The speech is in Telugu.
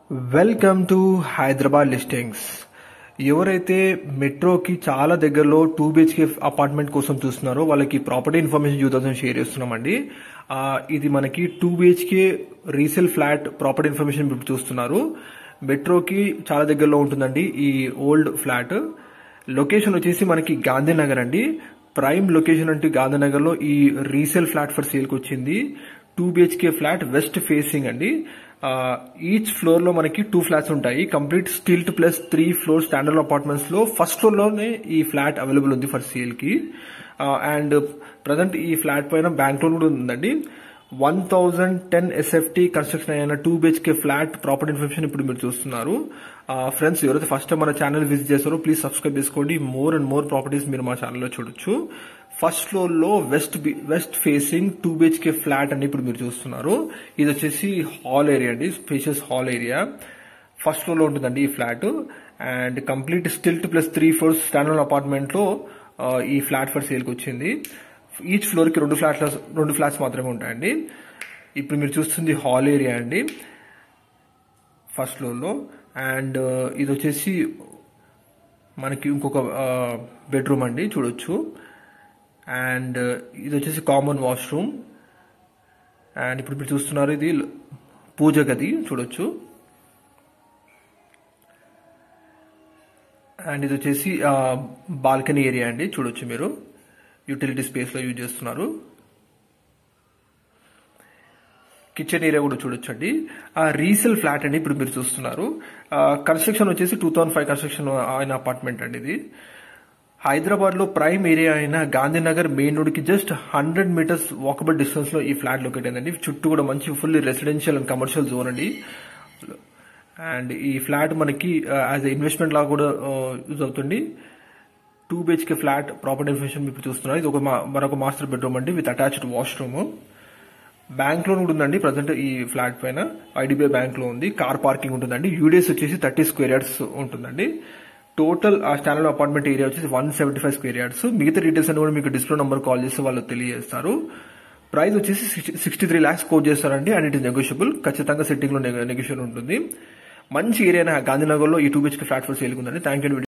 వెల్కమ్ టు హైదరాబాద్ లిస్టింగ్స్ ఎవరైతే మెట్రోకి చాలా దగ్గరలో టూ బిహెచ్కే అపార్ట్మెంట్ కోసం చూస్తున్నారో వాళ్ళకి ప్రాపర్టీ ఇన్ఫర్మేషన్ చూద్దాం షేర్ చేస్తున్నామండి ఆ, ఇది మనకి two BHK resale flat property information ఇప్పుడు చూస్తున్నారు మెట్రోకి చాలా దగ్గరలో ఉంటుందండి ఈ ఓల్డ్ ఫ్లాట్ లొకేషన్ వచ్చేసి మనకి గాంధీనగర్ అండి ప్రైమ్ లొకేషన్ అంటే గాంధీనగర్ లో ఈ రీసేల్ ఫ్లాట్ ఫర్ సేల్ కి వచ్చింది two BHK flat west facing అండి ఈచ్ ఫ్లోర్ లో మనకి టూ ఫ్లాట్స్ ఉంటాయి complete stilt plus three floor standard apartments లో ఫస్ట్ ఫ్లోర్ లోనే ఈ ఫ్లాట్ అవైలబుల్ ఉంది ఫర్ సేల్ కి అండ్ ప్రజెంట్ ఈ ఫ్లాట్ పైన బ్యాంక్ లోన్ కూడా ఉందండి one thousand ten SFT construction అయిన two BHK flat property information ఇప్పుడు మీరు చూస్తున్నారు ఫ్రెండ్స్ ఎవరైతే ఫస్ట్ టైం మన ఛానల్ విజిట్ చేస్తారో ప్లీజ్ సబ్స్క్రైబ్ చేసుకోండి మోర్ అండ్ మోర్ ప్రాపర్టీస్ మీరు మా ఛానల్లో చూడొచ్చు ఫస్ట్ ఫ్లోర్ లో west west facing two BHK flat అని ఇప్పుడు మీరు చూస్తున్నారు ఇది వచ్చేసి హాల్ ఏరియా అండి spacious hall area first floor లో ఉంటుందండి ఈ flat and complete stilt plus three floors standard apartment లో ఆ, ఈ ఫ్లాట్ ఫర్ సేల్ కి వచ్చింది ఈచ్ ఫ్లోర్ కి రెండు ఫ్లాట్ల రెండు ఫ్లాట్స్ మాత్రమే ఉంటాయండి ఇప్పుడు మీరు చూస్తుంది హాల్ ఏరియా అండి ఫస్ట్ ఫ్లోర్లో అండ్ ఇది వచ్చేసి మనకి ఇంకొక బెడ్రూమ్ అండి చూడొచ్చు అండ్ ఇది వచ్చేసి కామన్ వాష్రూమ్ అండ్ ఇప్పుడు మీరు చూస్తున్నారు ఇది పూజ గది చూడొచ్చు అండ్ ఇది వచ్చేసి బాల్కనీ ఏరియా అండి చూడొచ్చు మీరు యూటిలిటీ స్పేస్ లో యూజ్ చేస్తున్నారు కిచెన్ ఏరియా కూడా చూడొచ్చండి ఆ రీసేల్ ఫ్లాట్ అండి ఇప్పుడు మీరు చూస్తున్నారు కన్స్ట్రక్షన్ వచ్చేసి టూ థౌసండ్ ఫైవ్ కన్స్ట్రక్షన్ అయిన అపార్ట్మెంట్ అండి ఇది హైదరాబాద్ లో ప్రైమ్ ఏరియా అయిన గాంధీనగర్ మెయిన్ రోడ్ కి just hundred metres walkable distance లో ఈ ఫ్లాట్ లొకేట్ అయిందండి చుట్టూ కూడా మంచి full residential and commercial zone అండి అండ్ ఈ ఫ్లాట్ మనకి యాజ్ ఇన్వెస్ట్మెంట్ లా కూడా యూజ్ అవుతుంది two BHK flat property information ఇప్పుడు చూస్తున్నారు ఇది ఒక మా- మరొక మాస్టర్ బెడ్రూమ్ అండి with attached washroom bank loan కూడా ఉందండి ప్రజెంట్ ఈ ఫ్లాట్ పైన ఐడిబిఐ బ్యాంక్ లో ఉంది కార్ పార్కింగ్ ఉంటుందండి యూడిఎస్ వచ్చేసి థర్టీ స్క్వేర్ యార్డ్స్ ఉంటుందండి టోటల్ ఆ స్టాండర్డ్ అపార్ట్మెంట్ ఏరియా వచ్చేసి one seventy five square yards మిగతా డీటెయిల్స్ అని కూడా మీకు డిస్ప్లే నంబర్ కాల్ చేసి వాళ్ళు తెలియజేస్తారు ప్రైస్ వచ్చేసి సిక్స్టీ త్రీ ల్యాక్స్ కోట్ చేస్తారండి అండ్ ఇట్ ఇస్ నెగోషియబుల్ ఖచ్చితంగా సెట్టింగ్ లో నెగోషియబుల్ ఉంటుంది మంచి ఏరియా గాంధీనగర్ లో ఈ two BHK flat for sale ఉందండి థ్యాంక్ యూ